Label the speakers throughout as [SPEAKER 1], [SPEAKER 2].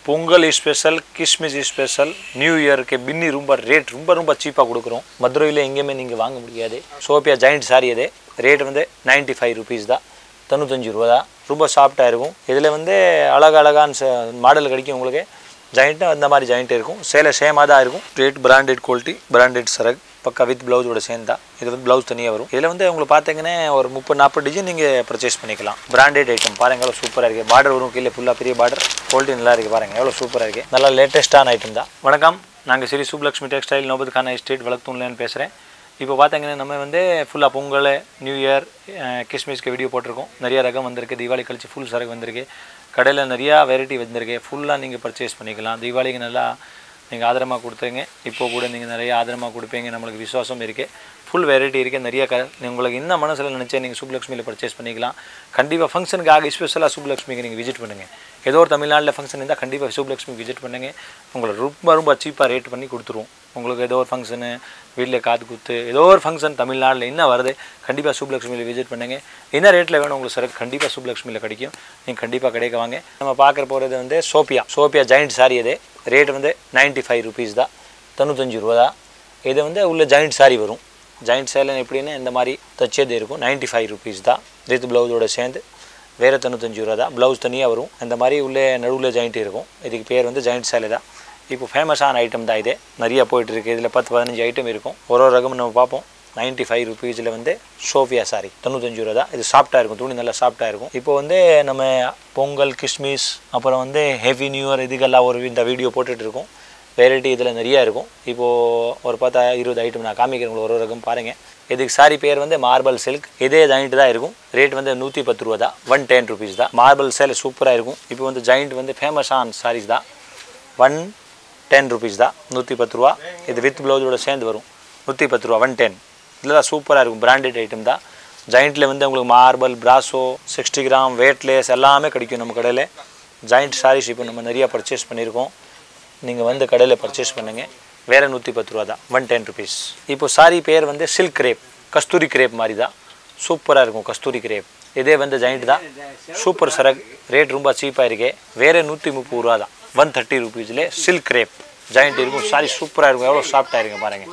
[SPEAKER 1] Pongal special Christmas special new இயருக்கு பின்னி ரொம்ப ரேட் ரொம்ப ரொம்ப சீப்பாக கொடுக்குறோம் மதுரையில் எங்கேயுமே நீங்கள் வாங்க முடியாது சோபியா ஜாயிண்ட் சாரி அது ரேட் வந்து 95 ஃபைவ் ருபீஸ் தான் தொண்ணூத்தஞ்சு ரூபா தான் ரொம்ப சாஃப்டாக இருக்கும் இதில் வந்து அழகு அழகான மாடல் கிடைக்கும் உங்களுக்கு ஜாயிண்ட்டு அந்த மாதிரி ஜாயிண்ட் இருக்கும் சேலை சேமாக தான் இருக்கும் ரேட் பிராண்டட் குவாலிட்டி பிராண்டட் சரக் பக்கா வித் ப்ளவுஸோட சேர்ந்து தான் இது வந்து ப்ளவுஸ் தனியாக வரும் இதில் வந்து உங்களுக்கு பார்த்தீங்கன்னா ஒரு முப்பது நாற்பது டிசைன் நீங்கள் பர்ச்சேஸ் பண்ணிக்கலாம் பிராண்டட் ஐட்டம் பாருங்க எவ்வளோ சூப்பராக இருக்குது பார்டர் வரும் கீழே ஃபுல்லாக பெரிய பார்டர் குவாலிட்டி நல்லா இருக்குது பாருங்க எவ்வளோ சூப்பராக இருக்குது நல்லா லேட்டஸ்ட்டான ஐட்டம் தான் வணக்கம் நாங்கள் ஸ்ரீ சுப்லக்ஷ்மி டெக்ஸ்டைல் நோபத் கான எஸ்டேட் வளர்த்தூன்லேன்னு பேசுகிறேன் இப்போ பார்த்தீங்கன்னா நம்ம வந்து ஃபுல்லாக பொங்கல் நியூ இயர் கிறிஸ்மஸ்க்கு வீடியோ போட்டிருக்கோம் நிறைய ரகம் வந்திருக்கு தீபாவளி கழிச்சு ஃபுல் சரக்கு வந்திருக்கு கடையில் நிறையா வெரைட்டி வந்திருக்கு ஃபுல்லாக நீங்கள் பர்ச்சேஸ் பண்ணிக்கலாம் தீபாவளிக்கு நல்லா நீங்கள் ஆதரமாக கொடுத்துருங்க இப்போ கூட நீங்கள் நிறைய ஆதரமாக கொடுப்பீங்க நம்மளுக்கு விசுவாசம் இருக்குது ஃபுல் வெரைட்டி இருக்குது நிறைய க உங்களுக்கு என்ன மனசில் நினச்சா நீங்கள் சுப்லக்ஷ்மியில் பர்ச்சேஸ் பண்ணிக்கலாம் கண்டிப்பாக ஃபங்க்ஷனுக்காக ஸ்பெஷலாக சுப்லக்ஷ்மிக்கு நீங்கள் விசிட் பண்ணுங்கள் ஏதோ ஒரு தமிழ்நாட்டில் ஃபங்க்ஷன் இருந்தால் கண்டிப்பாக சுப்லக்ஷ்மிக்கு விசிட் பண்ணுங்கள் உங்களுக்கு ரொம்ப ரொம்ப சீப்பாக ரேட் பண்ணி கொடுத்துருவோம் உங்களுக்கு ஏதோ ஒரு ஃபங்க்ஷனு வீட்டில் காது குத்து ஏதோ ஒரு ஃபங்க்ஷன் தமிழ்நாட்டில் என்ன வருது கண்டிப்பாக சுப்லக்ஷ்மியில் விசிட் பண்ணுங்கள் என்ன ரேட்டில் வேணும் உங்களுக்கு சரக்கு கண்டிப்பாக சுப்லக்ஷ்மியில் கிடைக்கும் நீங்கள் கண்டிப்பாக கிடைக்க வாங்க நம்ம பார்க்க போகிறது வந்து சோபியா சோபியா ஜாயிண்ட் சாரி இது ரேட் வந்து 95 ஃபைவ் ருபீஸ் தான் தொண்ணூத்தஞ்சு ரூபா தான் இது வந்து உள்ள ஜாயிண்ட் சாரி வரும் ஜாயிண்ட் சேலை எப்படின்னா இந்த மாதிரி தச்சது இருக்கும் 95 ஃபைவ் ருபீஸ் தான் வித் ப்ளவுஸோட சேர்ந்து வேறு தொண்ணூத்தஞ்சு ரூபா தான் ப்ளவுஸ் தனியாக வரும் இந்த மாதிரி உள்ளே நடுவில் ஜாயிண்ட் இருக்கும் இதுக்கு பேர் வந்து ஜாயிண்ட் சேலை தான் இப்போ ஃபேமஸான ஐட்டம் தான் இது நிறைய போயிட்டு இருக்கு இதில் பத்து பதினஞ்சு ஐட்டம் இருக்கும் ஒரு ஒரு ரகம் நம்ம பார்ப்போம் 95 ஃபைவ் ருபீஸில் வந்து சோஃபியா சாரி தொண்ணூத்தஞ்சு ரூபா தான் இது சாஃப்டாக இருக்கும் துணி நல்லா சாஃப்டாக இருக்கும் இப்போ வந்து நம்ம பொங்கல் கிறிஸ்மஸ் அப்புறம் வந்து ஹெவி நியூ இயர் இதுக்கெல்லாம் ஒரு இந்த வீடியோ போட்டுட்டு இருக்கோம் வெரைட்டி இதில் நிறையா இருக்கும் இப்போது ஒரு பார்த்தா இருபது ஐட்டம் நான் காமிக்கிறேன் உங்களுக்கு ஒரு ஒரு ரகம் பாருங்கள் இதுக்கு சாரி பேர் வந்து மார்பல் சில்க் இதே ஜாயிண்ட் தான் இருக்கும் ரேட் வந்து நூற்றி பத்து ரூபா தான் ஒன் டென் ருபீஸ் தான் மார்பல் சேலை சூப்பராக இருக்கும் இப்போ வந்து ஜாயிண்ட் வந்து ஃபேமஸான சாரீஸ் தான் ஒன் டென் ருபீஸ் தான் நூற்றி பத்து ரூபா இது வித் ப்ளவுஸோட சேர்ந்து வரும் நூற்றி பத்து ரூபா ஒன் டென் இதெல்லாம் சூப்பராக இருக்கும் பிராண்டட் ஐட்டம் தான் ஜாயிண்ட்டில் வந்து உங்களுக்கு மார்பல் பிராசோ சிக்ஸ்டி கிராம் வெயிட்லெஸ் எல்லாமே கிடைக்கும் நம்ம கடையில் ஜாயிண்ட் சாரீஸ் இப்போ நம்ம நிறையா பர்ச்சேஸ் பண்ணியிருக்கோம் நீங்கள் வந்து கடையில் பர்ச்சேஸ் பண்ணுங்கள் வேறு நூற்றி பத்து ரூபா தான் ஒன் டென் ருபீஸ் இப்போ சாரி பேர் வந்து சில்க் கிரேப் கஸ்தூரி கிரேப் மாதிரி தான் சூப்பராக இருக்கும் கஸ்தூரி கிரேப் இதே வந்து ஜாயிண்ட் தான் சூப்பர் சரக் ரேட் ரொம்ப சீப்பாக இருக்கே வேறு நூற்றி முப்பது ரூபா தான் ஒன் தேர்ட்டி ருபீஸ்லேயே சில்க் கிரேப் ஜாயிண்ட் இருக்கும் சாரி சூப்பராக இருக்கும் எவ்வளோ சாஃப்டாக இருக்கும் பாருங்கள்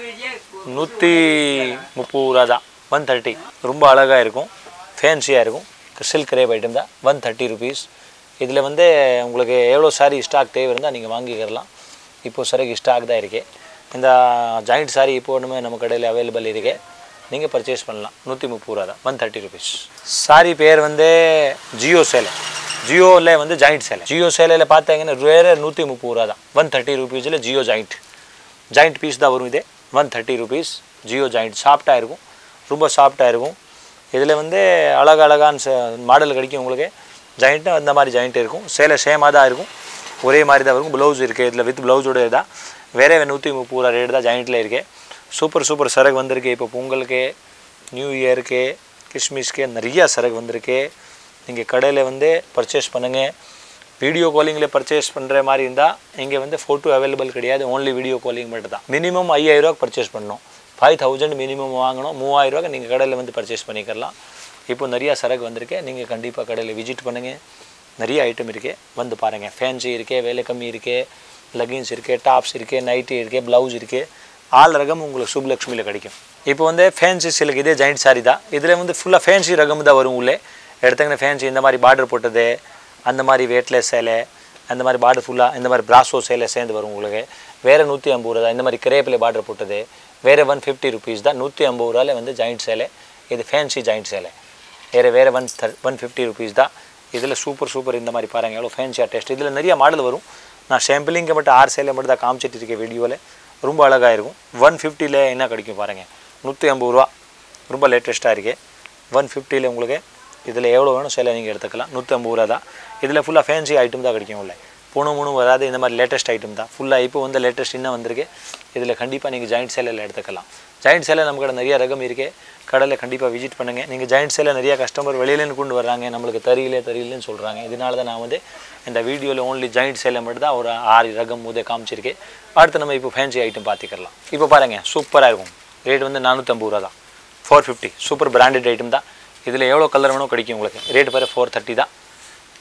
[SPEAKER 1] நூற்றி முப்பது ரூபா தான் ஒன் தேர்ட்டி ரொம்ப அழகாக இருக்கும் ஃபேன்சியாக இருக்கும் சில்க் கிரேப் ஐட்டம் தான் ஒன் தேர்ட்டி ருபீஸ் இதில் வந்து உங்களுக்கு எவ்வளோ சாரி ஸ்டாக் தேவை இருந்தால் நீங்கள் வாங்கிக்கிறலாம் இப்போ சரக்கு ஸ்டாக் தான் இருக்கு இந்த ஜாயிண்ட் சாரி இப்போ ஒன்றுமே நம்ம கடையில் அவைலபிள் இருக்கு நீங்கள் பர்ச்சேஸ் பண்ணலாம் நூற்றி முப்பது ரூபா தான் ஒன் தேர்ட்டி ருபீஸ் சாரி பேர் வந்து ஜியோ சேலை ஜியோவில் வந்து ஜாயிண்ட் சேலை ஜியோ சேலையில் பார்த்தீங்கன்னா வேறு நூற்றி முப்பது ரூபா தான் ஒன் தேர்ட்டி ருபீஸில் ஜியோ ஜாயிண்ட் ஜாயிண்ட் பீஸ் தான் வரும் இதே ஒன் தேர்ட்டி ருபீஸ் ஜியோ ஜாயிண்ட் சாஃப்டாக இருக்கும் ரொம்ப சாஃப்டாக இருக்கும் இதில் வந்து அழகு அழகான மாடல் கிடைக்கும் உங்களுக்கு ஜாயிண்ட்டு அந்த மாதிரி ஜாயிண்ட் இருக்கும் சேலை சேமாக தான் இருக்கும் ஒரே மாதிரி தான் இருக்கும் ப்ளவுஸ் இருக்குது இதில் வித் ப்ளவுஸோட தான் வேறே நூற்றி முப்பது ரூபா ரேட் தான் ஜாயிண்ட்டில் இருக்கு சூப்பர் சூப்பர் சரக்கு வந்திருக்கு இப்போ பொங்கலுக்கு நியூ இயருக்கு கிறிஸ்மஸ்க்கு நிறையா சரக்கு வந்திருக்கு நீங்கள் கடையில் வந்து பர்ச்சேஸ் பண்ணுங்கள் வீடியோ காலிங்கில் பர்ச்சேஸ் பண்ணுற மாதிரி இருந்தால் இங்கே வந்து ஃபோட்டோ அவைலபிள் கிடையாது ஓன்லி வீடியோ காலிங் மட்டும் தான் மினிமம் ஐயாயிரரூவா பர்ச்சேஸ் பண்ணணும் ஃபைவ் தௌசண்ட் மினிமம் வாங்கணும் மூவாயிரரூவா நீங்கள் கடையில் வந்து பர்ச்சேஸ் பண்ணிக்கலாம் இப்போ நிறையா சரக்கு வந்திருக்கு நீங்கள் கண்டிப்பாக கடையில் விசிட் பண்ணுங்கள் நிறைய ஐட்டம் இருக்குது வந்து பாருங்கள் ஃபேன்சி இருக்கே வேலை கம்மி இருக்கே லெகின்ஸ் இருக்குது டாப்ஸ் இருக்குது நைட்டி இருக்குது ப்ளவுஸ் இருக்குது ஆல் ரகம் உங்களுக்கு சுப்லக்ஷ்மியில் கிடைக்கும் இப்போ வந்து ஃபேன்சி சிலுக்கு இதே ஜாயிண்ட் சாரி தான் இதில் வந்து ஃபுல்லாக ஃபேன்சி ரகம் தான் வரும் உள்ளே எடுத்தங்கன்னா ஃபேன்சி இந்த மாதிரி பார்டர் போட்டது அந்த மாதிரி வெயிட்லெஸ் சேலை அந்த மாதிரி பார்டர் ஃபுல்லாக இந்த மாதிரி பிராசோ சேலை சேர்ந்து வரும் உங்களுக்கு வேறு நூற்றி ஐம்பது ரூபா தான் இந்த மாதிரி கிரேப்பில் பார்டர் போட்டது வேறு ஒன் ஃபிஃப்டி ருபீஸ் தான் நூற்றி ஐம்பது ரூபாயில் வந்து ஜாயிண்ட் சேலை இது ஃபேன்சி ஜாயிண்ட் சேலை வேறு வேறு ஒன் தர் ஒன் ஃபிஃப்டி ருபீஸ் தான் இதில் சூப்பர் சூப்பர் இந்த மாதிரி பாருங்கள் எவ்வளோ ஃபேன்சியாக டேஸ்ட் இதில் நிறைய மாடல் வரும் நான் சாம்பிளிங்க மட்டும் ஆறு சேலை மட்டும் தான் காமிச்சிட்டு இருக்கேன் வீடியோவில் ரொம்ப அழகாக இருக்கும் ஒன் ஃபிஃப்டியில் என்ன கிடைக்கும் பாருங்கள் நூற்றி ஐம்பது ரூபா ரொம்ப லேட்டஸ்ட்டாக இருக்கு ஒன் ஃபிஃப்டியில் உங்களுக்கு இதில் எவ்வளோ வேணும் சேலை நீங்கள் எடுத்துக்கலாம் நூற்றி ஐம்பது ரூபா தான் இதில் ஃபுல்லாக ஃபேன்சி ஐட்டம் தான் கிடைக்கும் உள்ள பூணு மூணு வராது இந்த மாதிரி லேட்டஸ்ட் ஐட்டம் தான் ஃபுல்லாக இப்போ வந்து லேட்டஸ்ட் இன்னும் வந்திருக்கு இதில் கண்டிப்பாக நீங்கள் ஜாயிண்ட் சேலையில் எடுத்துக்கலாம் ஜாயிண்ட் சேலை நம்ம கடை நிறைய ரகம் இருக்கு கடையில் கண்டிப்பாக விசிட் பண்ணுங்கள் நீங்கள் ஜாயிண்ட் சேலை நிறைய கஸ்டமர் வெளியிலேருந்து கொண்டு வர்றாங்க நம்மளுக்கு தெரியல தெரியலன்னு சொல்கிறாங்க இதனால தான் நான் வந்து இந்த வீடியோவில் ஓன்லி ஜாயிண்ட் சேலை மட்டும் தான் ஒரு ஆறு ரகம் முதல் காமிச்சிருக்கேன் அடுத்து நம்ம இப்போ ஃபேன்சி ஐட்டம் பார்த்துக்கலாம் இப்போ பாருங்கள் சூப்பராக இருக்கும் ரேட் வந்து நானூற்றம்பது ரூபா தான் four fifty super branded item தான் இதில் எவ்வளோ கலர் வேணும் கிடைக்கும் உங்களுக்கு ரேட் பாரு ஃபோர் தேர்ட்டி தான்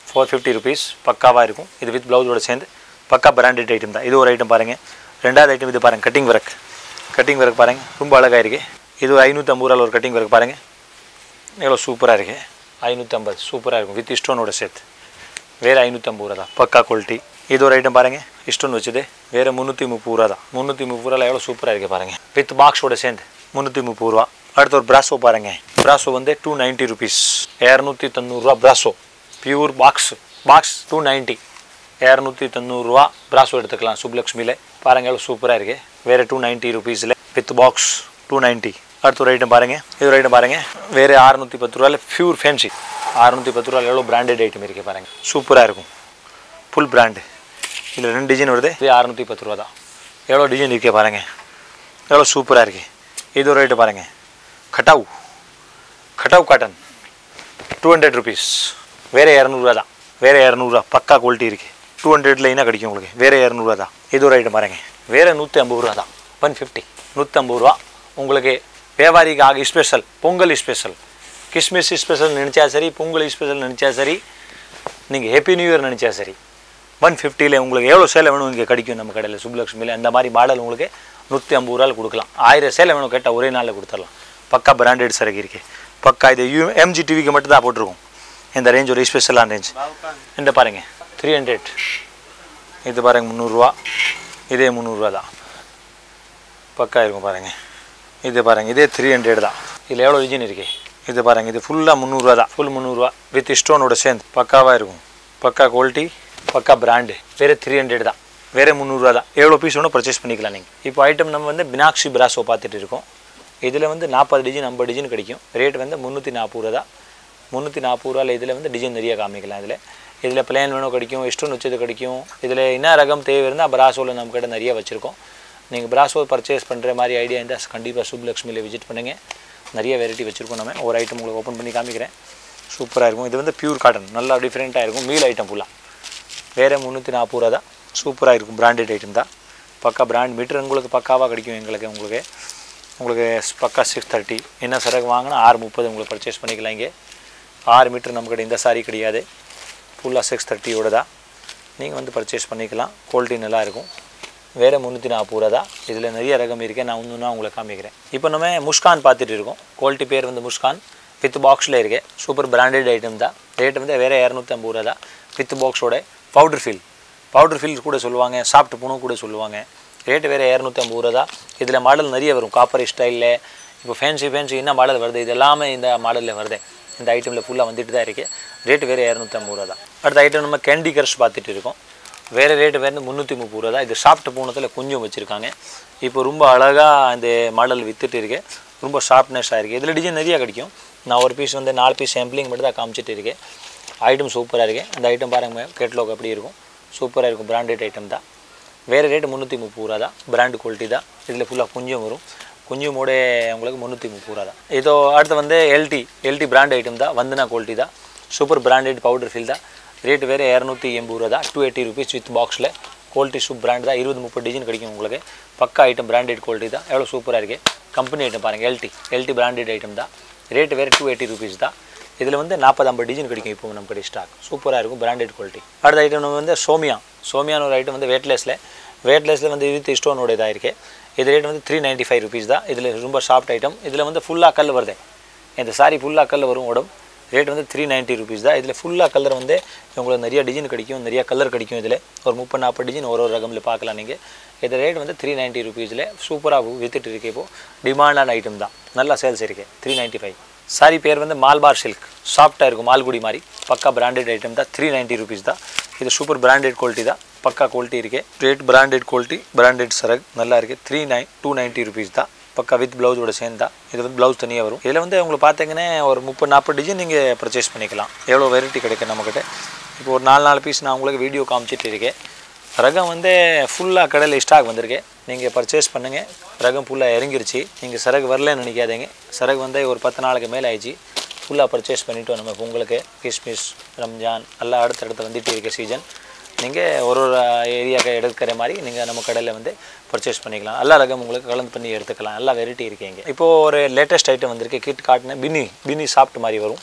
[SPEAKER 1] ஃபோர் ஃபிஃப்டி ருபீஸ் பக்காவாக இருக்கும் இது வித் ப்ளவுஸோட சேர்ந்து பக்கா பிராண்டட் ஐட்டம் தான் இது ஒரு ஐட்டம் பாருங்கள் ரெண்டாவது ஐட்டம் இது பாருங்கள் கட்டிங் ஒர்க் கட்டிங் ஒர்க் பாருங்கள் ரொம்ப அழகாக இருக்கு இது ஒரு ஐநூற்றம்பது ரூபாயில் ஒரு கட்டிங் ஒர்க் பாருங்கள் எவ்வளோ சூப்பராக இருக்கு ஐநூற்றம்பது சூப்பராக இருக்கும் வித் ஸ்டோனோட சேர்த்து வேறு ஐநூற்றம்பது ரூபா தான் பக்கா குவாலிட்டி இது ஒரு ஐட்டம் பாருங்கள் ஸ்டோன் வச்சது வேறு முந்நூற்றி முப்பது ரூபா தான் முந்நூற்றி முப்பது ரூபாயில் எவ்வளோ சூப்பராக இருக்குது பாருங்கள் வித் பாக்ஸோட சேர்ந்து முந்நூற்றி முப்பது ரூபா அடுத்து ஒரு பிராசோ பாருங்கள் பிராசோ வந்து டூ நைன்ட்டி ருபீஸ் இரநூத்தி தொண்ணூறுரூவா பிராசோ pure box box two ninety இரநூத்தி தொண்ணூறுரூவா பிராசோ எடுத்துக்கலாம் சுப்லக்ஷ்மியில் பாருங்கள் எவ்வளோ சூப்பராக இருக்குது வேறு டூ நைன்ட்டி ருபீஸில் வித் பாக்ஸ் டூ நைன்ட்டி அடுத்த ஒரு ஐட்டம் பாருங்கள் இது ஒரு ஐட்டம் பாருங்கள் வேறு அறுநூற்றி பத்து ரூபாயில் பியூர் ஃபேன்சி அறுநூற்றி பத்து ரூபாயில் எவ்வளோ பிராண்டட் ஐட்டம் இருக்குது பாருங்கள் சூப்பராக இருக்கும் ஃபுல் பிராண்டு இதில் ரெண்டு டிசைன் வருது இது அறுநூற்றி பத்து ரூபா தான் எவ்வளோ டிசைன் இருக்கே பாருங்கள் எவ்வளோ சூப்பராக இருக்குது இது ஒரு ஐட்டம் பாருங்கள் கட்டாவ் கட்டாவ் காட்டன் டூ ஹண்ட்ரட் ருபீஸ் வேறு இரநூறுவா தான் வேறு இரநூறுவா பக்கா குவாலிட்டி இருக்குது டூ ஹண்ட்ரட் லைனாக கிடைக்கும் உங்களுக்கு வேறு இரநூறுவா தான் இது ஒரு ஐட்டம் பாருங்கள் வேறு நூற்றி ஐம்பது ரூபா தான் ஒன் ஃபிஃப்டி நூற்றம்பது ரூபா உங்களுக்கு வியாபாரிக்கு ஆக special Pongal special Christmas special நினச்சா சரி பொங்கல் ஸ்பெஷல் நினச்சா சரி நீங்கள் ஹேப்பி நியூ இயர் நினச்சா சரி ஒன் ஃபிஃப்டியில் உங்களுக்கு எவ்வளோ சேலை வேணும் இங்கே கிடைக்கும் நம்ம கடையில் சுப்லக்ஷ்மியில் அந்த மாதிரி மாடல் உங்களுக்கு நூற்றி ஐம்பது ரூபாயில் கொடுக்கலாம் ஆயிரம் சேலை வேணும் கேட்டால் ஒரே நாளில் கொடுத்துடலாம் பக்கா பிராண்டட் சரக்கு இருக்குது பக்கா இது யூ எம்ஜி டிவிக்கு மட்டும் தான் போட்டிருக்கோம் இந்த ரேஞ்ச் ஒரு ஸ்பெஷலான ரேஞ்ச் இந்த பாருங்கள் த்ரீ ஹண்ட்ரட் இது பாருங்கள் முந்நூறுரூவா இதே முந்நூறுரூவா தான் பக்கா இருக்கும் பாருங்கள் இது பாருங்கள் இதே த்ரீ ஹண்ட்ரட் தான் இதில் எவ்வளோ டிசைன் இருக்கு இது பாருங்கள் இது ஃபுல்லாக முந்நூறுரூவா தான் ஃபுல் முந்நூறுரூவா வித் ஸ்டோனோட சேர்ந்து பக்காவாக இருக்கும் பக்கா குவாலிட்டி பக்கா பிராண்டு வேறு த்ரீ ஹண்ட்ரட் தான் வேறு முந்நூறுரூவா தான் எவ்வளோ பீஸ் வேணும் பர்ச்சேஸ் பண்ணிக்கலாம் நீங்கள் இப்போ ஐட்டம் நம்ம வந்து பினாக்ஷி பிராசோ பார்த்துட்டு இருக்கோம் இதில் வந்து நாற்பது டிசைன் ஐம்பது டிசைன் கிடைக்கும் ரேட் வந்து முந்நூற்றி நாற்பது ரூபா தான் முந்நூற்றி நாற்பது ரூபாயில் இதில் வந்து டிசைன் நிறைய காமிக்கலாம் இதில் இதில் பிளேன் வேணும் கிடைக்கும் ஸ்டோன் வச்சது கிடைக்கும் இதில் என்ன ரகம் தேவை இருந்தால் பிராசோவில் நம்ம கிட்ட நிறைய வச்சுருக்கோம் நீங்கள் பிராசோ பர்ச்சேஸ் பண்ணுற மாதிரி ஐடியா இருந்தால் கண்டிப்பாக சுப்லக்ஷ்மியில் விசிட் பண்ணுங்கள் நிறைய வெரைட்டி வச்சுருக்கோம் நம்ம ஒரு ஐட்டம் உங்களுக்கு ஓப்பன் பண்ணி காமிக்கிறேன் சூப்பராக இருக்கும் இது வந்து பியூர் காட்டன் நல்லா டிஃப்ரெண்ட்டாக இருக்கும் மீல் ஐட்டம் ஃபுல்லாக வேறு முந்நூற்றி நாற்பது ரூபா தான் சூப்பராக இருக்கும் பிராண்டட் ஐட்டம் தான் பக்கா பிராண்ட் மீட்டர் உங்களுக்கு பக்காவாக கிடைக்கும் எங்களுக்கு உங்களுக்கு உங்களுக்கு பக்கா சிக்ஸ் தேர்ட்டி என்ன சரக்கு வாங்கினா ஆறு முப்பது உங்களுக்கு பர்ச்சேஸ் பண்ணிக்கலாம் இங்கே ஆறு மீட்டர் நம்மக்கிட்ட இந்த சாரி கிடையாது ஃபுல்லாக சிக்ஸ் தேர்ட்டியோட தான் நீங்கள் வந்து பர்ச்சேஸ் பண்ணிக்கலாம் குவாலிட்டி நல்லா இருக்கும் வேறு முந்நூற்றி நாற்பது ரூபா தான் இதில் நிறைய ரகம் இருக்குது நான் ஒன்று ஒன்றா உங்களுக்கு காமிக்கிறேன் இப்போ நம்ம முஷ்கான் பார்த்துட்டு இருக்கோம் குவாலிட்டி பேர் வந்து முஷ்கான் வித் பாக்ஸில் இருக்கு சூப்பர் பிராண்டட் ஐட்டம் தான் ரேட் வந்து வேறு இரநூத்தம்பது ரூபா தான் வித் பாக்ஸோட பவுடர் ஃபில் பவுடர் ஃபில் கூட சொல்லுவாங்க சாப்பிட்டு பூணும் கூட சொல்லுவாங்க ரேட்டு வேறு இரநூத்தம்பது ரூபா தான் இதில் மாடல் நிறைய வரும் காப்பர் ஸ்டைலில் இப்போ ஃபேன்சி ஃபேன்சி என்ன மாடல் வருது இது எல்லாமே இந்த மாடலில் வருது இந்த ஐட்டமில் ஃபுல்லாக வந்துட்டு தான் இருக்குது ரேட்டு வேறு இரநூத்தம்பது ரூபா தான் அடுத்த ஐட்டம் நம்ம கேண்டி கர்ஸ் பார்த்துட்டு இருக்கோம் வேறு ரேட்டு வேறு முந்நூற்றி முப்பது ரூபா தான் இது சாப்பிட்டு போனதில் கொஞ்சம் வச்சுருக்காங்க இப்போ ரொம்ப அழகாக இந்த மாடல் வித்துட்டு இருக்கு ரொம்ப ஷார்ப்னஸாக இருக்குது இதில் டிசைன் நிறைய கிடைக்கும் நான் ஒரு பீஸ் வந்து நாலு பீஸ் சாம்பிளிங் மட்டும் தான் காமிச்சிட்டு இருக்கேன் ஐட்டம் சூப்பராக இருக்கு அந்த ஐட்டம் பாருங்க கேட்லாக் எப்படி இருக்கும் சூப்பராக இருக்கும் பிராண்டட் ஐட்டம் தான் வேறு ரேட்டு முந்நூற்றி முப்பது ரூபா தான் பிராண்டு குவாலிட்டி தான் இதில் ஃபுல்லாக குஞ்சும் வரும் குஞ்சுமோட உங்களுக்கு முந்நூற்றி முப்பது ரூபா தான் இதோ அடுத்து வந்து எல்டி எல்டி பிராண்ட் ஐட்டம் தான் வந்தனா குவாலிட்டி தான் சூப்பர் பிராண்டட் பவுடர் ஃபில் தான் ரேட் வேறு இரநூத்தி எண்பது ரூபா தான் டூ எயிட்டி ருபீஸ் வித் பாக்ஸில் குவாலிட்டி சூப் பிராண்ட் தான் இருபது முப்பது டிசைன் கிடைக்கும் உங்களுக்கு பக்கா ஐட்டம் பிராண்டட் குவாலிட்டி தான் எவ்வளோ சூப்பராக இருக்குது கம்பெனி ஐட்டம் பாருங்கள் எல்டி எல்டி பிராண்டட் ஐட்டம் தான் ரேட் வேறு டூ எயிட்டி ருபீஸ் தான் இதில் வந்து நாற்பது ஐம்பது டிசைன் கிடைக்கும் இப்போ நம்ம கிட்ட ஸ்டாக் சூப்பராக இருக்கும் பிராண்டட் குவாலிட்டி அடுத்த ஐட்டம் நம்ம வந்து சோமியா சோமியான்னு ஒரு ஐட்டம் வந்து வெயிட்லெஸ்ஸில் வெயிட்லெஸ்ஸில் வந்து வித் ஸ்டோனோட இதாக இருக்குது இது ரேட் வந்து த்ரீ நைன்ட்டி ஃபைவ் ருபீஸ் தான் இதில் ரொம்ப சாஃப்ட் ஐட்டம் இதில் வந்து ஃபுல்லாக கல் வருது இந்த சாரி ஃபுல்லாக கல் வரும் உடம்பு ரேட் வந்து த்ரீ நைன்ட்டி ருபீஸ் தான் இதில் ஃபுல்லாக கலர் வந்து உங்களுக்கு நிறைய டிசைன் கிடைக்கும் நிறைய கலர் கிடைக்கும் இதில் ஒரு முப்பது நாற்பது டிசைன் ஒரு ஒரு ரகமில் பார்க்கலாம் நீங்கள் இது ரேட் வந்து த்ரீ நைன்ட்டி ருபீஸில் சூப்பராக வித்துட்டு இருக்கு இப்போது டிமாண்டான ஐட்டம் தான் நல்லா சேல்ஸ் இருக்கு த்ரீ நைன்ட்டி ஃபைவ் சாரி பேர் வந்து மால்பார் சில்க் சாஃப்டாக இருக்கும் மால்குடி மாதிரி பக்கா பிராண்டட் ஐட்டம் தான் த்ரீ நைன்ட்டி ருபீஸ் தான் இது சூப்பர் பிராண்டட் குவாலிட்டி தான் பக்கா குவாலிட்டி இருக்கு ரேட் பிராண்டட் குவாலிட்டி பிராண்டட் சரக் நல்லா இருக்குது three nine two ninety rupees தான் பக்கா வித் ப்ளவுஸோட சேர்ந்தா இது வந்து ப்ளவுஸ் தனியாக வரும் இதில் வந்து உங்களுக்கு பார்த்தீங்கன்னா ஒரு முப்பது நாற்பது டிசைன் நீங்கள் பர்ச்சேஸ் பண்ணிக்கலாம் எவ்வளோ வெரைட்டி கிடைக்கும் நம்மக்கிட்ட இப்போ ஒரு நாலு நாலு பீஸ் நான் உங்களுக்கு வீடியோ காமிச்சிட்டு இருக்கேன் ரகம் வந்து ஃபுல்லாக கடையில் ஸ்டாக் வந்திருக்கு நீங்கள் பர்ச்சேஸ் பண்ணுங்கள் ரகம் ஃபுல்லாக இறங்கிருச்சு நீங்கள் சரகு வரலன்னு நினைக்காதீங்க சரகு வந்து ஒரு பத்து நாளுக்கு மேலே ஆயிடுச்சு ஃபுல்லாக பர்ச்சேஸ் பண்ணிட்டோம் நம்ம உங்களுக்கு கிஸ்மிஸ் ரம்ஜான் எல்லாம் அடுத்தடுத்து வந்துட்டு இருக்க சீசன் நீங்கள் ஒரு ஒரு ஏரியாவுக்கு எடுக்கிற மாதிரி நீங்கள் நம்ம கடையில் வந்து பர்ச்சேஸ் பண்ணிக்கலாம் எல்லா ரகம் உங்களுக்கு கலந்து பண்ணி எடுத்துக்கலாம் எல்லா வெரைட்டி இருக்கீங்க இப்போது ஒரு லேட்டஸ்ட் ஐட்டம் வந்திருக்கு கிட் காட்டின பின்னி பின்னி சாப்பிட்டு மாதிரி வரும்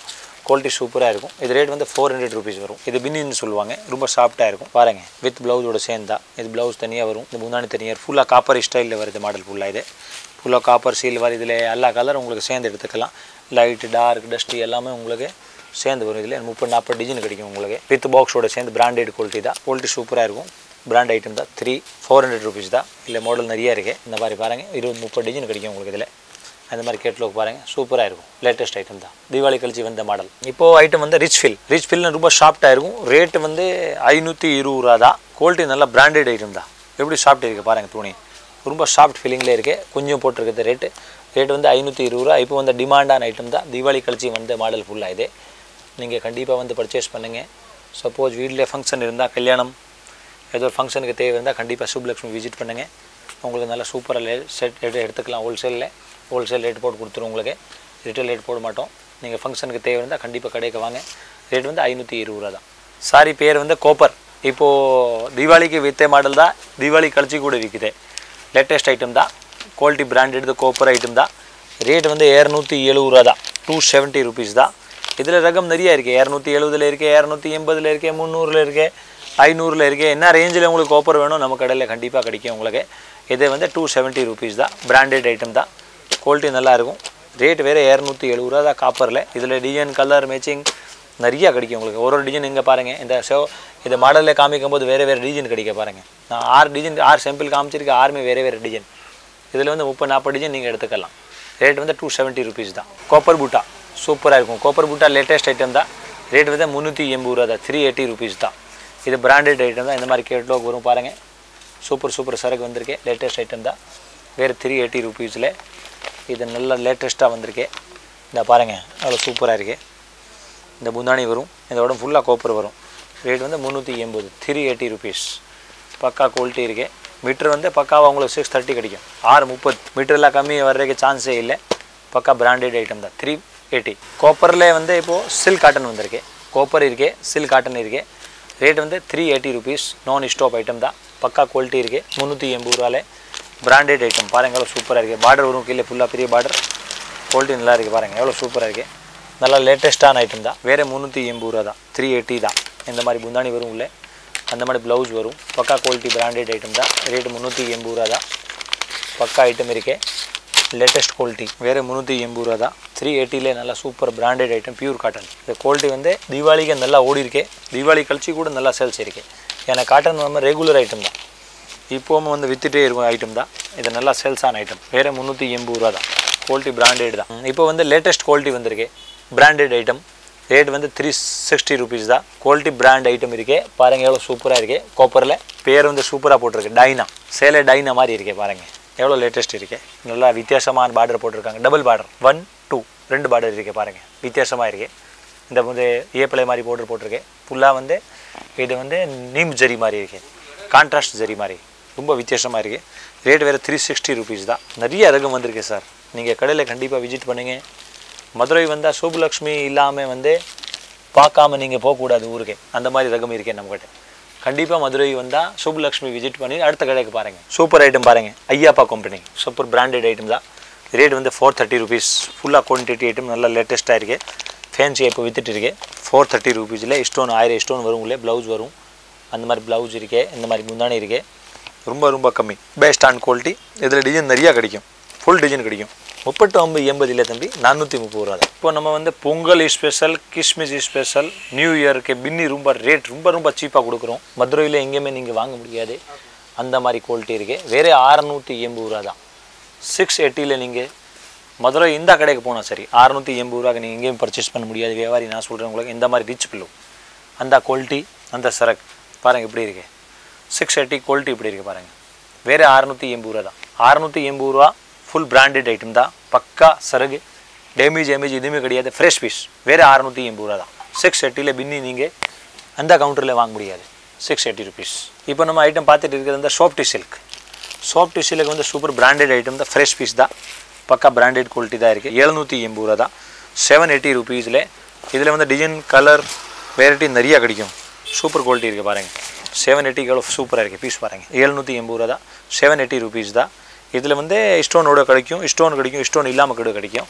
[SPEAKER 1] குவாலிட்டி சூப்பராக இருக்கும் இது ரேட் வந்து ஃபோர் ஹண்ட்ரட் ருபீஸ் வரும் இது பின்னின்னு சொல்லுவாங்க ரொம்ப சாஃப்ட்டாக இருக்கும் பாருங்க வித் ப்ளவுஸோட சேர்ந்தா இது ப்ளவுஸ் தனியாக வரும் இந்த முந்தானி தனியாக ஃபுல்லாக காப்பர் ஸ்டைலில் வருது மாடல் ஃபுல்லாக இது ஃபுல்லாக காப்பர் சில்வர் இதில் எல்லா கலரும் உங்களுக்கு சேர்ந்து எடுத்துக்கலாம் லைட்டு டார்க் டஸ்ட்டு எல்லாமே உங்களுக்கு சேர்ந்து வரும் இதில் முப்பது நாற்பது டிசைன் கிடைக்கும் உங்களுக்கு வித் பாக்ஸோட சேர்ந்து பிராண்டட் குவாலிட்டி தான் குவாலிட்டி சூப்பராக இருக்கும் பிராண்ட் ஐட்டம் தான் த்ரீ ஃபோர் ஹண்ட்ரட் ருபீஸ் தான் இல்லை மாடல் நிறைய இருக்குது இந்த மாதிரி பாருங்கள் இருபது முப்பது டிசைன் கிடைக்கும் உங்களுக்கு இதில் அந்த மாதிரி கேட்லாக் பாருங்கள் சூப்பராக இருக்கும் லேட்டஸ்ட் ஐட்டம் தான் தீபாவளி கழிச்சு வந்த மாடல் இப்போது ஐட்டம் வந்து ரிச் ஃபில் ரிச் ஃபில்னு ரொம்ப சாஃப்ட்டாக இருக்கும் ரேட்டு வந்து ஐநூற்றி இருபது ரூபா தான் குவாலிட்டி நல்லா பிராண்டட் ஐட்டம் தான் எப்படி சாஃப்ட் இருக்குது பாருங்கள் துணி ரொம்ப சாஃப்ட் ஃபீலிங்கில் இருக்குது கொஞ்சம் போட்டிருக்கிறது ரேட்டு ரேட் வந்து ஐநூற்றி இருபது ரூபா இப்போ வந்து டிமாண்டான ஐட்டம் தான் தீபாவளி கழிச்சு வந்த மாடல் ஃபுல்லாக இது நீங்கள் கண்டிப்பாக வந்து பர்ச்சேஸ் பண்ணுங்கள் சப்போஸ் வீட்டில் ஃபங்க்ஷன் இருந்தால் கல்யாணம் ஏதோ ஒரு ஃபங்க்ஷனுக்கு தேவை இருந்தால் கண்டிப்பாக சுப்லக்ஷ்மி விசிட் பண்ணுங்கள் உங்களுக்கு நல்லா சூப்பராக செட் எடுத்து எடுத்துக்கலாம் ஹோல்சேலில் ஹோல்சேல் ரேட் போட்டு கொடுத்துருவோம் உங்களுக்கு ரிட்டேல் ரேட் போட மாட்டோம் நீங்கள் ஃபங்க்ஷனுக்கு தேவை இருந்தால் கண்டிப்பாக கடைக்கு வாங்க ரேட் வந்து ஐநூற்றி இருபது ரூபா தான் சாரி பேர் வந்து கோப்பர் இப்போது தீபாவளிக்கு வித்த மாடல் தான் தீபாவளி கழிச்சு கூட விற்குது லேட்டஸ்ட் ஐட்டம் தான் குவாலிட்டி பிராண்டட் கோப்பர் ஐட்டம் தான் ரேட் வந்து இரநூத்தி எழுபது ரூபா தான் டூ செவன்ட்டி ருபீஸ் தான் இதில் ரகம் நிறைய இருக்குது இரநூத்தி எழுபதில் இருக்குது இரநூத்தி எண்பதில் இருக்குது முந்நூறில் இருக்குது ஐநூறில் இருக்குது என்ன ரேஞ்சில் உங்களுக்கு கோப்பர் வேணும் நம்ம கடையில் கண்டிப்பாக கிடைக்கும் உங்களுக்கு இது வந்து டூ செவன்ட்டி ருபீஸ் தான் பிராண்டட் ஐட்டம் தான் குவாலிட்டி நல்லாயிருக்கும் ரேட் வேறு இரநூத்தி எழுபது ரூபா தான் காப்பரில் இதில் டிசைன் கலர் மேட்சிங் நிறையா கிடைக்கும் உங்களுக்கு ஒரு ஒரு டிசைன் இங்கே பாருங்கள் இந்த ஷோ இந்த மாடலில் காமிக்கும் போது வேறு வேறு டிசைன் கிடைக்க பாருங்கள் நான் ஆறு டிசைன் ஆறு சாம்பிள் காமிச்சிருக்கேன் ஆறுமே வேறு வேறு டிசைன் இதில் வந்து முப்பது நாற்பது டிசைன் நீங்கள் எடுத்துக்கலாம் ரேட் வந்து டூ செவன்ட்டி ருபீஸ் தான் கோப்பர் பூட்டா சூப்பராக இருக்கும் கோப்பர் பூட்டா லேட்டஸ்ட் ஐட்டம் தான் ரேட் வந்து முந்நூற்றி எண்பது ரூபா தான் த்ரீ எயிட்டி ருபீஸ் தான் இது பிராண்டட் ஐட்டம் தான் இந்த மாதிரி கேட்லாக் வரும் பாருங்கள் சூப்பர் சூப்பர் சரக்கு வந்திருக்கு லேட்டஸ்ட் ஐட்டம் தான் வேறு த்ரீ எயிட்டி ருபீஸில் இது நல்ல லேட்டஸ்ட்டாக வந்திருக்கு இந்த பாருங்கள் அவ்வளோ சூப்பராக இருக்குது இந்த புந்தானி வரும் இதோட ஃபுல்லாக கோப்பர் வரும் ரேட் வந்து முந்நூற்றி எண்பது த்ரீ எயிட்டி ருபீஸ் பக்கா குவாலிட்டி இருக்குது மீட்ரு வந்து பக்காவாக உங்களுக்கு சிக்ஸ் தேர்ட்டி கிடைக்கும் ஆறு முப்பது மீட்டர்லாம் கம்மி வர்றதுக்கு சான்ஸே இல்லை பக்கா பிராண்டட் ஐட்டம் தான் த்ரீ எயிட்டி கோப்பரில் வந்து இப்போது சில்க் காட்டன் வந்திருக்கு கோப்பர் இருக்கே சில்க் காட்டன் இருக்கே ரேட் வந்து three eighty rupees non stop item தான் பக்கா குவாலிட்டி இருக்குது முந்நூற்றி எண்பது ரூபாலே பிராண்டட் ஐட்டம் பாருங்கள் எவ்வளோ சூப்பராக இருக்குது பார்டர் வரும் கீழே ஃபுல்லாக பெரிய பார்டர் குவாலிட்டி நல்லா இருக்குது பாருங்கள் எவ்வளோ சூப்பராக இருக்குது நல்லா லேட்டஸ்ட்டான ஐட்டம் தான் வேறு முந்நூற்றி எண்பது ரூபா தான் த்ரீ எயிட்டி தான் இந்த மாதிரி புந்தானி வரும் உள்ளே அந்த மாதிரி ப்ளவுஸ் வரும் பக்கா குவாலிட்டி பிராண்டட் ஐட்டம் தான் ரேட்டு முந்நூற்றி எண்பது ரூபா தான் பக்கா ஐட்டம் இருக்கே லேட்டஸ்ட் குவாலிட்டி வேறு முந்நூற்றி எண்பது ரூபா தான் த்ரீ எயிட்டிலே நல்லா super branded item pure cotton இந்த குவாலிட்டி வந்து தீபாவளிக்கு நல்லா ஓடி இருக்கே தீபாவளி கழிச்சு கூட நல்லா சேல்ஸ் இருக்கு ஏன்னா காட்டன் நம்ம ரெகுலர் ஐட்டம் தான் இப்போவும் வந்து வித்துட்டே இருக்கும் ஐட்டம் தான் இது நல்லா சேல்ஸ் ஆன ஐட்டம் வேறு முந்நூற்றி எண்பது ரூபா தான் குவாலிட்டி பிராண்டட் தான் இப்போ வந்து லேட்டஸ்ட் குவாலிட்டி வந்திருக்கு பிராண்டட் ஐட்டம் ரேட் வந்து த்ரீ சிக்ஸ்டி ருபீஸ் தான் குவாலிட்டி பிராண்ட் ஐட்டம் இருக்கே பாருங்க எவ்வளோ சூப்பராக இருக்கே கோப்பரில் பேர் வந்து சூப்பராக போட்டிருக்கு டைனா சேலை டைனா மாதிரி இருக்கே பாருங்க எவ்வளோ லேட்டஸ்ட் இருக்கே நல்லா வித்தியாசமான பார்டர் போட்டிருக்காங்க டபுள் பார்டர் ஒன் டூ ரெண்டு பார்டர் இருக்கே பாருங்க வித்தியாசமாக இருக்கே இந்த வந்து ஏப்பிளை மாதிரி போர்டர் போட்டிருக்கேன் ஃபுல்லாக வந்து இது வந்து நீம் ஜரி மாதிரி இருக்கு கான்ட்ராஸ்ட் ஜரி மாதிரி ரொம்ப வித்தியாசமாக இருக்குது ரேட் வேறு த்ரீ சிக்ஸ்டி ருபீஸ் தான் நிறைய ரகம் வந்திருக்கு சார் நீங்கள் கடையில் கண்டிப்பாக விசிட் பண்ணுங்க மதுரை வந்தால் சுப்புலக்ஷ்மி இல்லாமல் வந்து பார்க்காம நீங்கள் போகக்கூடாது ஊருக்கு அந்த மாதிரி ரகம் இருக்கேன் நம்மக்கிட்ட கண்டிப்பாக மதுரை வந்தால் சுப்புலக்ஷ்மி விசிட் பண்ணி அடுத்த கடைக்கு பாருங்கள் சூப்பர் ஐட்டம் பாருங்கள் Ayyappa company super branded item தான் ரேட் வந்து ஃபோர் தேர்ட்டி ருபீஸ் ஃபுல்லாக குவான்டிட்டி ஐட்டம் நல்லா லேட்டஸ்ட்டாக இருக்குது ஃபேன்சி இப்போ வித்துட்டு இருக்கே ஃபோர் தேர்ட்டி ருபீஸில் ஸ்டோன் ஆயிரம் ஸ்டோன் வரும் உள்ளே ப்ளவுஸ் வரும் அந்த மாதிரி ப்ளவுஸ் இருக்கே இந்த மாதிரி முந்தானி இருக்கே ரொம்ப ரொம்ப கம்மி பேஸ்ட் ஆன் குவாலிட்டி இதில் டிசைன் நிறையா கிடைக்கும் ஃபுல் டிசைன் கிடைக்கும் முப்பட்டு ஐம்பது எண்பது இல்லை தம்பி நானூற்றி முப்பது ரூபா தான் இப்போ நம்ம வந்து Pongal special Christmas special new இயருக்கு பின்னி ரொம்ப ரேட் ரொம்ப ரொம்ப சீப்பாக கொடுக்குறோம் மதுரையில் எங்கேயுமே நீங்கள் வாங்க முடியாது அந்த மாதிரி குவாலிட்டி இருக்குது வேறு அறநூற்றி எண்பது ரூபா தான் சிக்ஸ் எயிட்டியில் நீங்கள் மதுரை இந்த கடைக்கு போனால் சரி அறநூற்றி எண்பது ரூபாய்க்கு நீங்கள் எங்கேயும் பர்ச்சேஸ் பண்ண முடியாது வியாபாரி நான் சொல்கிறேன் உங்களுக்கு இந்த மாதிரி ரிச் பில்லு அந்த குவாலிட்டி அந்த சரக்கு பாருங்கள் இப்படி இருக்கு சிக்ஸ் எயிட்டி குவாலிட்டி இப்படி இருக்குது பாருங்கள் வேறு அறநூற்றி எண்பது ரூபா தான் அறநூற்றி எண்பது ரூபா ஃபுல் பிராண்டட் ஐட்டம் தான் பக்கா சரகு டேமேஜ் டேமேஜ் எதுவுமே கிடையாது ஃப்ரெஷ் பீஸ் வேறு அறநூற்றி எண்பது ரூபா தான் சிக்ஸ் எயிட்டியில் பின்னி நீங்கள் அந்த கவுண்டரில் வாங்க முடியாது சிக்ஸ் எயிட்டி ருபீஸ் இப்போ நம்ம ஐட்டம் பார்த்துட்டு இருக்கிறது இந்த சாஃப்டி சில்க் சாஃப்ட் சில்க் வந்து சூப்பர் பிராண்டட் ஐட்டம் தான் ஃப்ரெஷ் பீஸ் தான் பக்கா பிராண்டட் குவாலிட்டி தான் இருக்குது எழுநூற்றி எண்பது ரூபா தான் செவன் எயிட்டி ருபீஸில் இதில் வந்து டிசைன் கலர் வெரைட்டி நிறையா கிடைக்கும் சூப்பர் குவாலிட்டி இருக்குது பாருங்கள் செவன் எயிட்டி எவ்வளோ சூப்பராக இருக்குது பீஸ் பாருங்கள் எழுநூற்றி எண்பது ரூபா தான் செவன் எயிட்டி ருபீஸ் தான் இதில் வந்து ஸ்டோனோட கிடைக்கும் ஸ்டோன் கிடைக்கும் ஸ்டோன் இல்லாமல் கூட கிடைக்கும்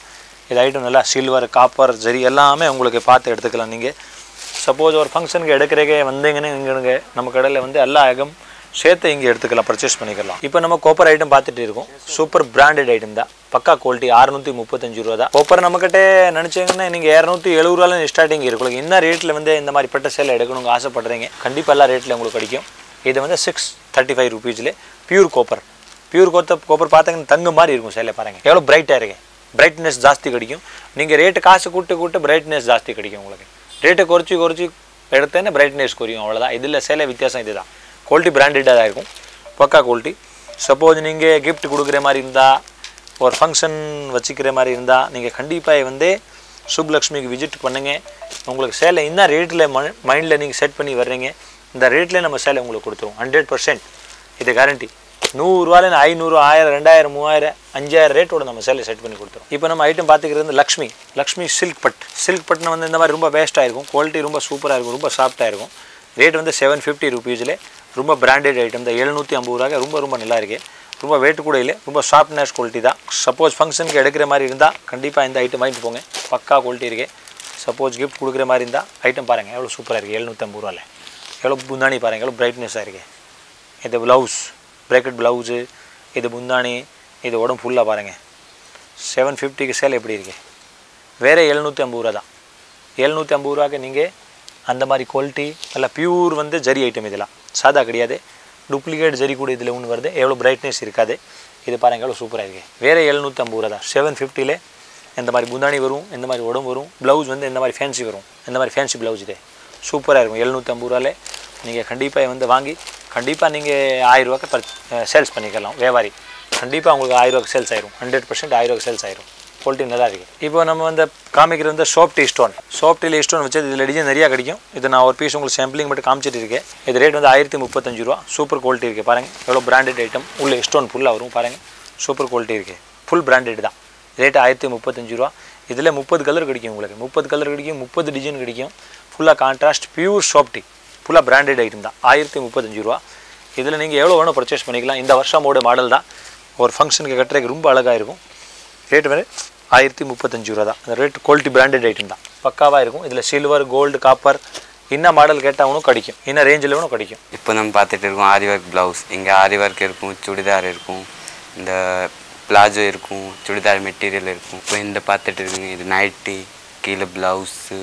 [SPEAKER 1] இது ஐட்டம் நல்லா சில்வர் காப்பர் ஜரி எல்லாமே உங்களுக்கு பார்த்து எடுத்துக்கலாம் நீங்கள் சப்போஸ் ஒரு ஃபங்க்ஷனுக்கு எடுக்கிறக்கே வந்தீங்கன்னு இங்கே நம்ம கடையில் வந்து எல்லா ஐகம் சேர்த்து இங்கே எடுத்துக்கலாம் பர்ச்சேஸ் பண்ணிக்கலாம் இப்போ நம்ம கோப்பர் ஐட்டம் பார்த்துட்டு இருக்கோம் சூப்பர் பிராண்டட் ஐட்டம் தான் பக்கா குவாலிட்டி அறுநூற்றி முப்பத்தஞ்சு ரூபா தான் கோப்பர் நம்மக்கிட்ட நினச்சிங்கன்னா நீங்கள் இரநூத்தி எழுபது ரூபாயில் ஸ்டார்டிங் இருக்கும் இந்த ரேட்டில் வந்து இந்த மாதிரி பட்ட சேலை எடுக்கணுங்க ஆசைப்படுறீங்க கண்டிப்பாக எல்லா ரேட்டில் உங்களுக்கு கிடைக்கும் இது வந்து சிக்ஸ் தேர்ட்டி ஃபைவ் ருபீஸில் பியூர் கோப்பர் பியூர் கோத்த கோப்பர் பார்த்தீங்கன்னா தங்க மாதிரி இருக்கும் சேலை பாருங்க எவ்வளோ பிரைட்டாக இருக்கு பிரைட்னஸ் ஜாஸ்தி கிடைக்கும் நீங்கள் ரேட்டு காசு கூட்டு கூட்டு பிரைட்னஸ் ஜாஸ்தி கிடைக்கும் உங்களுக்கு ரேட்டை குறைச்சி குறைச்சி எடுத்தேன்னா பிரைட்னஸ் குறையும் அவ்வளோதான் இதில் சேலை வித்தியாசம் இதுதான் குவாலிட்டி பிராண்டடாக தான் இருக்கும் பக்கா குவாலிட்டி சப்போஸ் நீங்கள் கிஃப்ட் கொடுக்குற மாதிரி இருந்தால் ஒரு ஃபங்க்ஷன் வச்சுக்கிற மாதிரி இருந்தால் நீங்கள் கண்டிப்பாக வந்து சுப்லக்ஷ்மிக்கு விசிட் பண்ணுங்க உங்களுக்கு சேலை என்ன ரேட்டில் மைண்டில் நீங்கள் செட் பண்ணி வர்றீங்க இந்த ரேட்லேயே நம்ம சேலை உங்களுக்கு கொடுத்துருவோம் ஹண்ட்ரட் பர்சன்ட் இது கேரண்டி நூறுரூவாலேருந்து ஐநூறு ஆயிரம் ரெண்டாயிரம் மூவாயிரம் அஞ்சாயிரம் ரேட்டோட நம்ம சேலை செட் பண்ணி கொடுத்துரும் இப்போ நம்ம ஐட்டம் பார்த்துக்கிறது வந்து லக்ஷ்மி லக்ஷ்மி சில்க் பட் சில்க் பட்னா வந்து இந்த மாதிரி ரொம்ப வேஸ்ட்டாக இருக்கும் குவாலிட்டி ரொம்ப சூப்பராக இருக்கும் ரொம்ப சாஃப்ட்டாக இருக்கும் ரேட் வந்து செவன் ஃபிஃப்டி ருபீஸில் ரொம்ப பிராண்டட் ஐட்டம் தான் எழுநூற்றி ஐம்பது ரூபாய்க்கு ரொம்ப ரொம்ப நல்லா இருக்கு ரொம்ப வெயிட் கூட இல்லை ரொம்ப சாஃப்ட்னஸ் குவாலிட்டி தான் சப்போஸ் ஃபங்க்ஷனுக்கு எடுக்கிற மாதிரி இருந்தால் கண்டிப்பாக இந்த ஐட்டம் வாங்கிட்டு போங்க பக்கா குவாலிட்டி இருக்கு சப்போஸ் கிஃப்ட் கொடுக்குற மாதிரி இருந்தால் ஐட்டம் பாருங்கள் எவ்வளோ சூப்பராக இருக்குது எழுநூற்றம்பது ரூபாயில் எவ்வளோ புந்தாணி பாருங்கள் எவ்வளோ பிரைட்னஸாக இருக்கு இது ப்ளவுஸ் ப்ராக்கெட் ப்ளவுஸு இது புந்தாணி இது உடம்பு ஃபுல்லாக பாருங்கள் செவன் ஃபிஃப்டிக்கு சேல் எப்படி இருக்கு வேறு எழுநூற்றி ஐம்பது ரூபா தான் எழுநூற்றி ஐம்பது ரூபாய்க்கு நீங்கள் அந்த மாதிரி குவாலிட்டி நல்லா பியூர் வந்து ஜரி ஐட்டம் இதெல்லாம் சாதா கிடையாது டூப்ளிகேட் ஜரி கூட இதில் ஒன்று வருது எவ்வளோ பிரைட்னஸ் இருக்காது இது பாருங்க எவ்வளோ சூப்பராக இருக்குது வேறு எழுநூற்றி ஐம்பது ரூபா தான் செவன் ஃபிஃப்டியில் இந்த மாதிரி புந்தாணி வரும் இந்த மாதிரி உடம்பு வரும் ப்ளவுஸ் வந்து இந்த மாதிரி ஃபேன்சி வரும் இந்த மாதிரி ஃபேன்சி ப்ளவுஸ் இது சூப்பராக இருக்கும் எழுநூற்றி ஐம்பது ரூபாயில் நீங்கள் கண்டிப்பாக வந்து வாங்கி கண்டிப்பாக நீங்கள் ஆயிரம் ரூபாய்க்கு பர் சேல்ஸ் பண்ணிக்கலாம் வியாபாரி கண்டிப்பாக உங்களுக்கு ஆயிரம் ரூபாய்க்கு சேல்ஸ் ஆயிரும் ஹண்ட்ரட் பர்சன்ட் ஆயிரம் ரூபாய்க்கு சேல்ஸ் ஆயிரும் குவாலிட்டி நல்லா இருக்குது இப்போ நம்ம வந்து காமிக்கிறது வந்து சோப் டீ ஸ்டோன் சோப் டீ ஸ்டோன் வச்சு இதில் டிசைன் நிறையா கிடைக்கும் இது நான் ஒரு பீஸ் உங்களுக்கு சாம்பிளிங் மட்டும் காமிச்சிட்டு இருக்கேன் இது ரேட் வந்து ஆயிரத்தி முப்பத்தஞ்சு ரூபா சூப்பர் குவாலிட்டி இருக்குது பாருங்கள் எவ்வளோ பிராண்டட் ஐட்டம் உள்ள ஸ்டோன் ஃபுல்லாக வரும் பாருங்கள் சூப்பர் குவாலிட்டி இருக்குது ஃபுல் பிராண்டட் தான் ரேட் ஆயிரத்தி முப்பத்தஞ்சு ரூபா இதில் முப்பது கலர் கிடைக்கும் உங்களுக்கு முப்பது கலர் கிடைக்கும் முப்பது டிசைன் கிடைக்கும் ஃபுல்லாக கான்ட்ராஸ்ட் பியூர் ஷாப் டீ ஃபுல்லாக பிராண்டட் ஐட்டம் தான் ஆயிரத்தி முப்பத்தஞ்சு ரூபா இதில் நீங்கள் எவ்வளோ வேணும் பர்ச்சேஸ் பண்ணிக்கலாம் இந்த வருஷமோட மாடல் தான் ஒரு ஃபங்க்ஷனுக்கு கட்டுறதுக்கு ரொம்ப அழகாக இருக்கும் ரேட் வந்து ஆயிரத்தி முப்பத்தஞ்சு ரூபா தான் அந்த ரேட் குவாலிட்டி பிராண்டட் ஐட்டம் தான் பக்காவாக இருக்கும் இதில் சில்வர் கோல்டு காப்பர் என்ன மாடல் கேட்டாலும் கிடைக்கும் என்ன ரேஞ்சில் வேணும் கிடைக்கும்
[SPEAKER 2] இப்போ நம்ம பார்த்துட்டு இருக்கோம் ஆரி ஒர்க் ப்ளவுஸ் இங்கே ஆரி ஒர்க் இருக்கும் சுடிதார் இருக்கும் இந்த பிளாஜோ இருக்கும் சுடிதார் மெட்டீரியல் இருக்கும் இப்போ இந்த பார்த்துட்டு இருக்குங்க இது நைட்டி கீழே ப்ளவுஸு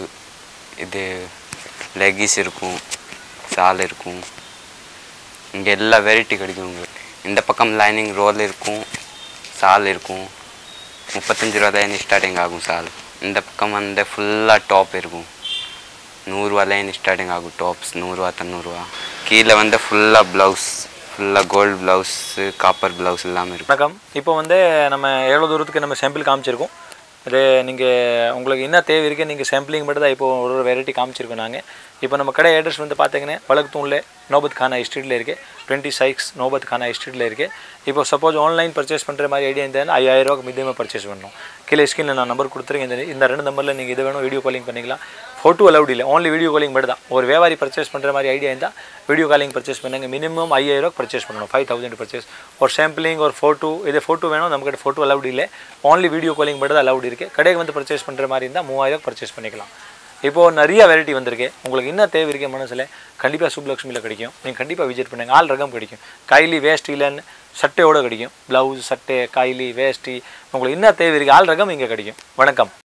[SPEAKER 2] இது லெகிஸ் இருக்கும் ஷால் இருக்கும் இங்கே எல்லா வெரைட்டி கிடைக்கும் உங்களுக்கு இந்த பக்கம் லைனிங் ரோல் இருக்கும் ஷால் இருக்கும் முப்பத்தஞ்சு ரூபா தான் ஸ்டார்டிங் ஆகும் ஷால் இந்த பக்கம் வந்து ஃபுல்லாக டாப் இருக்கும் நூறுரூவாலேருந்து ஸ்டார்டிங் ஆகும் டாப்ஸ் நூறுரூவா தொண்ணூறுரூவா கீழே வந்து ஃபுல்லாக ப்ளவுஸ் ஃபுல்லாக கோல்டு ப்ளவுஸு காப்பர் ப்ளவுஸ் எல்லாமே இருக்கும்
[SPEAKER 1] வணக்கம் இப்போ வந்து நம்ம எவ்வளோ தூரத்துக்கு நம்ம சாம்பிள் காமிச்சிருக்கோம் இது நீங்கள் உங்களுக்கு என்ன தேவை இருக்குது நீங்கள் சாம்பிளிங் மட்டும் தான் இப்போ ஒரு ஒரு வெரைட்டி காமிச்சிருக்கோம் நாங்கள் இப்போ நம்ம கடை அட்ரஸ் வந்து பார்த்தீங்கன்னா வழக்கத்தூணில் நோபத் கானா ஸ்ட்ரீட்டில் இருக்குது டுவெண்ட்டி சைக்ஸ் நோபத் கானா ஸ்ட்ரீட்டில் இருக்குது இப்போ சப்போஸ் ஆன்லைன் பர்ச்சேஸ் பண்ணுற மாதிரி ஐடியா இருந்தால் ஐயாயிரம் ரூபாய்க்கு மிதமாக பர்ச்சேஸ் பண்ணணும் கீழே ஸ்கிரீனில் நான் நம்பர் கொடுத்துருக்கேன் இந்த இந்த ரெண்டு நம்பரில் நீங்கள் இது வேணும் வீடியோ காலிங் பண்ணிக்கலாம் ஃபோட்டோ அலவுட் இல்லை ஓன்லி வீடியோ காலிங் மட்டும் தான் ஒரு வியாபாரி பர்ச்சேஸ் பண்ணுற மாதிரி ஐடியா இருந்தால் வீடியோ காலிங் பர்ச்சேஸ் பண்ணுங்க மினிமம் ஐயாயிரம் ரூபாய் பர்ச்சேஸ் பண்ணணும் ஃபைவ் தௌசண்ட் பர்ச்சேஸ் ஒரு சாம்பிளிங் ஒரு ஃபோட்டோ இது ஃபோட்டோ வேணும் நம்மக்கிட்ட ஃபோட்டோ அலவுட் இல்லை ஓன்லி வீடியோ காலிங் மட்டும் தான் அலவுட் இருக்குது கடைக்கு வந்து பர்ச்சேஸ் பண்ணுற மாதிரி இருந்தால் மூவாயிரம் பர்ச்சேஸ் பண்ணிக்கலாம் இப்போது நிறைய வெரைட்டி வந்திருக்கு உங்களுக்கு என்ன தேவை இருக்கு மனசில் கண்டிப்பாக சுப்லக்ஷ்மியில் கிடைக்கும் நீங்கள் கண்டிப்பாக விசிட் பண்ணுங்கள் ஆல் ரகம் கிடைக்கும் கைலி வேஷ்டிலன்னு சட்டையோடு கிடைக்கும் ப்ளவுஸ் சட்டை கைலி வேஷ்டி உங்களுக்கு என்ன தேவை இருக்குது ஆல் ரகம் இங்கே கிடைக்கும் வணக்கம்